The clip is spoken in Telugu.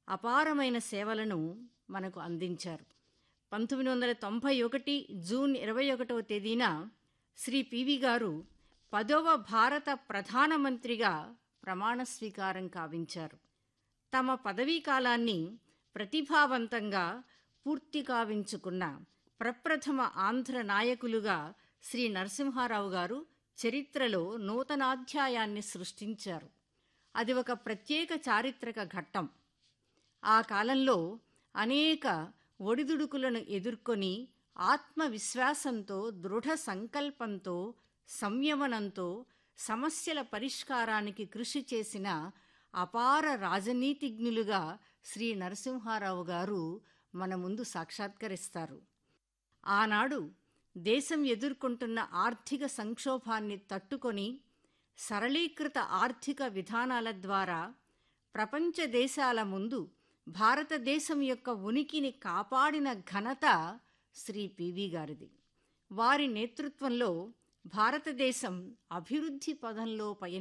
అపారమైన సేవలను మనకు అందించారు పంతొమ్మిది వందల తొంభై ఒకటి జూన్ ఇరవై ఒకటవ తేదీన శ్రీ పివి గారు పదవ భారత ప్రధానమంత్రిగా ప్రమాణ స్వీకారం కావించారు తమ పదవీ కాలాన్ని ప్రతిభావంతంగా పూర్తి కావించుకున్న ప్రప్రథమ ఆంధ్ర నాయకులుగా శ్రీ నరసింహారావు గారు చరిత్రలో నూతనాధ్యాయాన్ని సృష్టించారు అది ఒక ప్రత్యేక చారిత్రక ఘట్టం ఆ కాలంలో అనేక ఒడిదుడుకులను ఎదుర్కొని ఆత్మవిశ్వాసంతో దృఢ సంకల్పంతో సంయమనంతో సమస్యల పరిష్కారానికి కృషి చేసిన అపార రాజనీతిజ్ఞులుగా శ్రీ నరసింహారావు గారు మన ముందు సాక్షాత్కరిస్తారు ఆనాడు దేశం ఎదుర్కొంటున్న ఆర్థిక సంక్షోభాన్ని తట్టుకొని సరళీకృత ఆర్థిక విధానాల ద్వారా ప్రపంచ దేశాల ముందు భారతదేశం యొక్క ఉనికిని కాపాడిన ఘనత శ్రీ పివి గారిది వారి నేతృత్వంలో భారతదేశం అభివృద్ధి పదంలో పయని